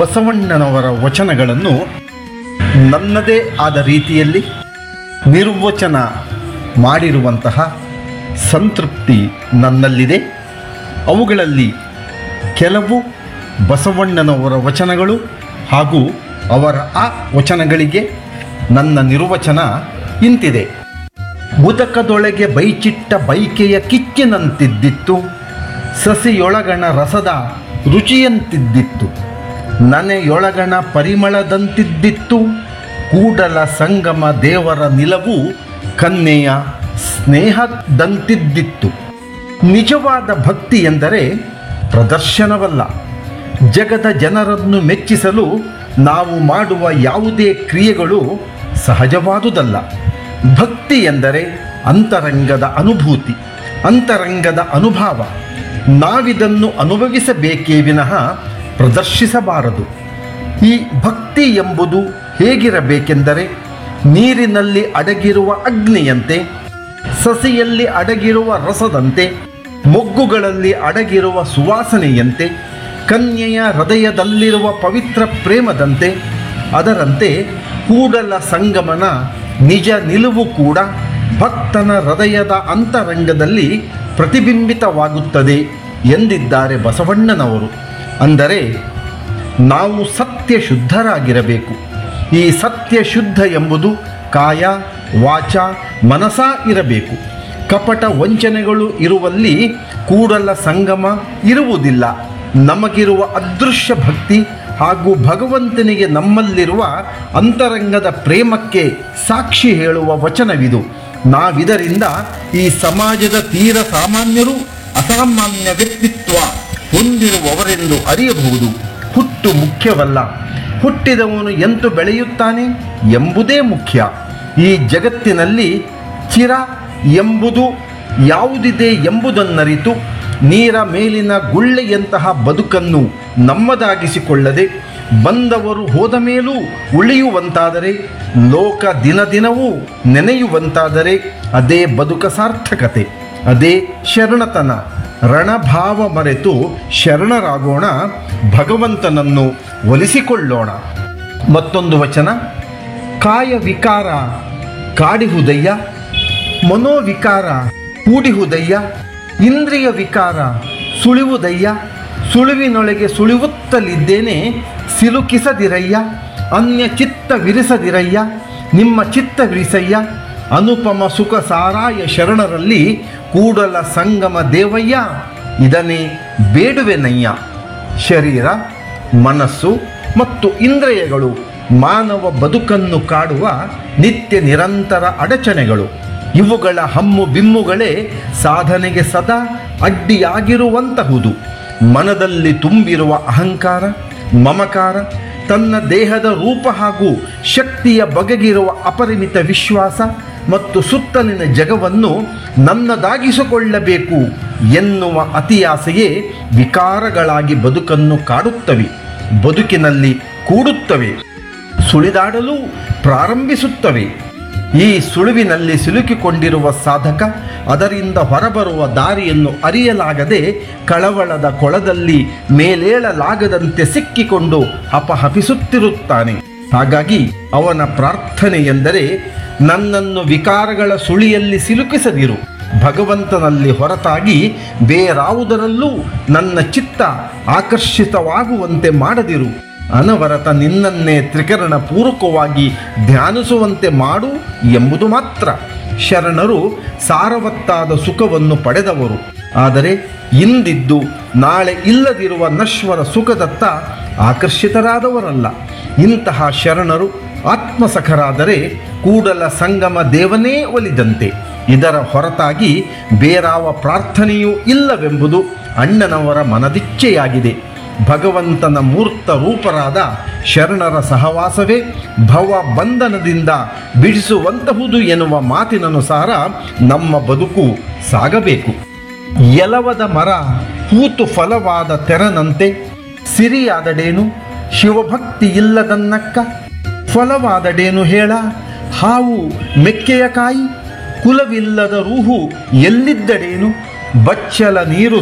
ಬಸವಣ್ಣನವರ ವಚನಗಳನ್ನು ನನ್ನದೇ ಆದ ರೀತಿಯಲ್ಲಿ ನಿರ್ವಚನ ಮಾಡಿರುವಂತಹ ಸಂತೃಪ್ತಿ ನನ್ನಲ್ಲಿದೆ ಅವುಗಳಲ್ಲಿ ಕೆಲವು ಬಸವಣ್ಣನವರ ವಚನಗಳು ಹಾಗೂ ಅವರ ಆ ವಚನಗಳಿಗೆ ನನ್ನ ನಿರ್ವಚನ ಇಂತಿದೆ ಉದಕದೊಳಗೆ ಬೈಚಿಟ್ಟ ಬೈಕೆಯ ಕಿಚ್ಚಿನಂತಿದ್ದಿತ್ತು ಸಸಿಯೊಳಗಣ ರಸದ ರುಚಿಯಂತಿದ್ದಿತ್ತು ನನೆಯೊಳಗಣ ಪರಿಮಳದಂತಿದ್ದಿತ್ತು ಕೂಡಲ ಸಂಗಮ ದೇವರ ನಿಲವು ಕನ್ಯೆಯ ಸ್ನೇಹದಂತಿದ್ದಿತ್ತು ನಿಜವಾದ ಭಕ್ತಿ ಎಂದರೆ ಪ್ರದರ್ಶನವಲ್ಲ ಜಗದ ಜನರನ್ನು ಮೆಚ್ಚಿಸಲು ನಾವು ಮಾಡುವ ಯಾವುದೇ ಕ್ರಿಯೆಗಳು ಸಹಜವಾದುದಲ್ಲ ಭಕ್ತಿ ಎಂದರೆ ಅಂತರಂಗದ ಅನುಭೂತಿ ಅಂತರಂಗದ ಅನುಭವ ನಾವಿದನ್ನು ಅನುಭವಿಸಬೇಕೇ ವಿನಃ ಪ್ರದರ್ಶಿಸಬಾರದು ಈ ಭಕ್ತಿ ಎಂಬುದು ಹೇಗಿರಬೇಕೆಂದರೆ ನೀರಿನಲ್ಲಿ ಅಡಗಿರುವ ಅಗ್ನಿಯಂತೆ ಸಸಿಯಲ್ಲಿ ಅಡಗಿರುವ ರಸದಂತೆ ಮೊಗ್ಗುಗಳಲ್ಲಿ ಅಡಗಿರುವ ಸುವಾಸನೆಯಂತೆ ಕನ್ಯೆಯ ಹೃದಯದಲ್ಲಿರುವ ಪವಿತ್ರ ಪ್ರೇಮದಂತೆ ಅದರಂತೆ ಕೂಡಲ ಸಂಗಮನ ನಿಜ ನಿಲುವು ಕೂಡ ಭಕ್ತನ ಹೃದಯದ ಅಂತರಂಗದಲ್ಲಿ ಪ್ರತಿಬಿಂಬಿತವಾಗುತ್ತದೆ ಎಂದಿದ್ದಾರೆ ಬಸವಣ್ಣನವರು ಅಂದರೆ ನಾವು ಸತ್ಯ ಶುದ್ಧರಾಗಿರಬೇಕು ಈ ಸತ್ಯ ಶುದ್ಧ ಎಂಬುದು ಕಾಯ ವಾಚ ಮನಸ ಇರಬೇಕು ಕಪಟ ವಂಚನೆಗಳು ಇರುವಲ್ಲಿ ಕೂಡಲ ಸಂಗಮ ಇರುವುದಿಲ್ಲ ನಮಗಿರುವ ಅದೃಶ್ಯ ಭಕ್ತಿ ಹಾಗೂ ಭಗವಂತನಿಗೆ ನಮ್ಮಲ್ಲಿರುವ ಅಂತರಂಗದ ಪ್ರೇಮಕ್ಕೆ ಸಾಕ್ಷಿ ಹೇಳುವ ವಚನವಿದು ನಾವಿದರಿಂದ ಈ ಸಮಾಜದ ತೀರ ಸಾಮಾನ್ಯರು ಅಸಾಮಾನ್ಯ ವ್ಯಕ್ತಿತ್ವ ಹೊಂದಿರುವವರೆಂದು ಅರಿಯಬಹುದು ಹುಟ್ಟು ಮುಖ್ಯವಲ್ಲ ಹುಟ್ಟಿದವನು ಎಂತು ಬೆಳೆಯುತ್ತಾನೆ ಎಂಬುದೇ ಮುಖ್ಯ ಈ ಜಗತ್ತಿನಲ್ಲಿ ಚಿರ ಎಂಬುದು ಯಾವುದಿದೆ ಎಂಬುದನ್ನರಿತು ನೀರ ಮೇಲಿನ ಗುಳ್ಳೆಯಂತಹ ಬದುಕನ್ನು ನಮ್ಮದಾಗಿಸಿಕೊಳ್ಳದೆ ಬಂದವರು ಹೋದ ಮೇಲೂ ಉಳಿಯುವಂತಾದರೆ ಲೋಕ ದಿನ ದಿನವೂ ನೆನೆಯುವಂತಾದರೆ ಅದೇ ಬದುಕ ಸಾರ್ಥಕತೆ ಅದೇ ಶರಣತನ ರಣಭಾವ ಮರೆತು ಶರಣರಾಗೋಣ ಭಗವಂತನನ್ನು ಒಲಿಸಿಕೊಳ್ಳೋಣ ಮತ್ತೊಂದು ವಚನ ಕಾಯ ವಿಕಾರ ಕಾಡಿಹುದಯ್ಯ ಮನೋವಿಕಾರ ಕೂಡಿಹುದಯ್ಯ ಇಂದ್ರಿಯ ವಿಕಾರ ಸುಳಿವುದಯ್ಯ ಸುಳಿವಿನೊಳಗೆ ಸುಳಿವುತ್ತಲಿದ್ದೇನೆ ಸಿಲುಕಿಸದಿರಯ್ಯ ಅನ್ಯ ಚಿತ್ತ ವಿರಿಸದಿರಯ್ಯ ನಿಮ್ಮ ಚಿತ್ತ ವಿರಿಸಯ್ಯ ಅನುಪಮ ಸುಖ ಸಾರಾಯ ಶರಣರಲ್ಲಿ ಕೂಡಲ ಸಂಗಮ ದೇವಯ್ಯ ಇದನ್ನೇ ಬೇಡುವೆನಯ್ಯ ಶರೀರ ಮನಸ್ಸು ಮತ್ತು ಇಂದ್ರಿಯಗಳು ಮಾನವ ಬದುಕನ್ನು ಕಾಡುವ ನಿತ್ಯ ನಿರಂತರ ಅಡಚಣೆಗಳು ಇವುಗಳ ಹಮ್ಮು ಬಿಮ್ಮುಗಳೇ ಸಾಧನೆಗೆ ಸದಾ ಅಡ್ಡಿಯಾಗಿರುವಂತಹುದು ಮನದಲ್ಲಿ ತುಂಬಿರುವ ಅಹಂಕಾರ ಮಮಕಾರ ತನ್ನ ದೇಹದ ರೂಪ ಹಾಗೂ ಶಕ್ತಿಯ ಬಗೆಗಿರುವ ಅಪರಿಮಿತ ವಿಶ್ವಾಸ ಮತ್ತು ಸುತ್ತಲಿನ ಜಗವನ್ನು ನನ್ನದಾಗಿಸಿಕೊಳ್ಳಬೇಕು ಎನ್ನುವ ಅತಿಯಾಸೆಯೇ ವಿಕಾರಗಳಾಗಿ ಬದುಕನ್ನು ಕಾಡುತ್ತವೆ ಬದುಕಿನಲ್ಲಿ ಕೂಡುತ್ತವೆ ಸುಳಿದಾಡಲು ಪ್ರಾರಂಭಿಸುತ್ತವೆ ಈ ಸುಳುವಿನಲ್ಲಿ ಸಿಲುಕಿಕೊಂಡಿರುವ ಸಾಧಕ ಅದರಿಂದ ಹೊರಬರುವ ದಾರಿಯನ್ನು ಅರಿಯಲಾಗದೆ ಕಳವಳದ ಕೊಳದಲ್ಲಿ ಮೇಲೇಳಲಾಗದಂತೆ ಸಿಕ್ಕಿಕೊಂಡು ಹಪಹಪಿಸುತ್ತಿರುತ್ತಾನೆ ಹಾಗಾಗಿ ಅವನ ಪ್ರಾರ್ಥನೆ ಎಂದರೆ ನನ್ನನ್ನು ವಿಕಾರಗಳ ಸುಳಿಯಲ್ಲಿ ಸಿಲುಕಿಸದಿರು ಭಗವಂತನಲ್ಲಿ ಹೊರತಾಗಿ ಬೇರಾವುದರಲ್ಲೂ ನನ್ನ ಚಿತ್ತ ಆಕರ್ಷಿತವಾಗುವಂತೆ ಮಾಡದಿರು ಅನವರತ ನಿನ್ನನ್ನೇ ತ್ರಿಕರಣ ಪೂರ್ವಕವಾಗಿ ಧ್ಯಾನಿಸುವಂತೆ ಮಾಡು ಎಂಬುದು ಮಾತ್ರ ಶರಣರು ಸಾರವತ್ತಾದ ಸುಖವನ್ನು ಪಡೆದವರು ಆದರೆ ಇಂದಿದ್ದು ನಾಳೆ ಇಲ್ಲದಿರುವ ನಶ್ವರ ಸುಖದತ್ತ ಆಕರ್ಷಿತರಾದವರಲ್ಲ ಇಂತಹ ಶರಣರು ಆತ್ಮಸಖರಾದರೆ ಕೂಡಲ ಸಂಗಮ ದೇವನೇ ಒಲಿದಂತೆ ಇದರ ಹೊರತಾಗಿ ಬೇರಾವ ಪ್ರಾರ್ಥನೆಯೂ ಇಲ್ಲವೆಂಬುದು ಅಣ್ಣನವರ ಮನದಿಚ್ಛೆಯಾಗಿದೆ ಭಗವಂತನ ಮೂರ್ತ ರೂಪರಾದ ಶರಣರ ಸಹವಾಸವೇ ಭವ ಬಂಧನದಿಂದ ಬಿಡಿಸುವಂತಹುದು ಎನ್ನುವ ಮಾತಿನನುಸಾರ ನಮ್ಮ ಬದುಕು ಸಾಗಬೇಕು ಎಲವದ ಮರ ಹೂತು ಫಲವಾದ ತೆರನಂತೆ ಸಿರಿಯಾದಡೇನು ಶಿವಭಕ್ತಿ ಇಲ್ಲದನ್ನಕ್ಕ ಫಲವಾದಡೇನು ಹೇಳ ಹಾವು ಮೆಕ್ಕೆಯ ಕಾಯಿ ಕುಲವಿಲ್ಲದ ರೂಹು ಎಲ್ಲಿದ್ದಡೇನು ಬಚ್ಚಲ ನೀರು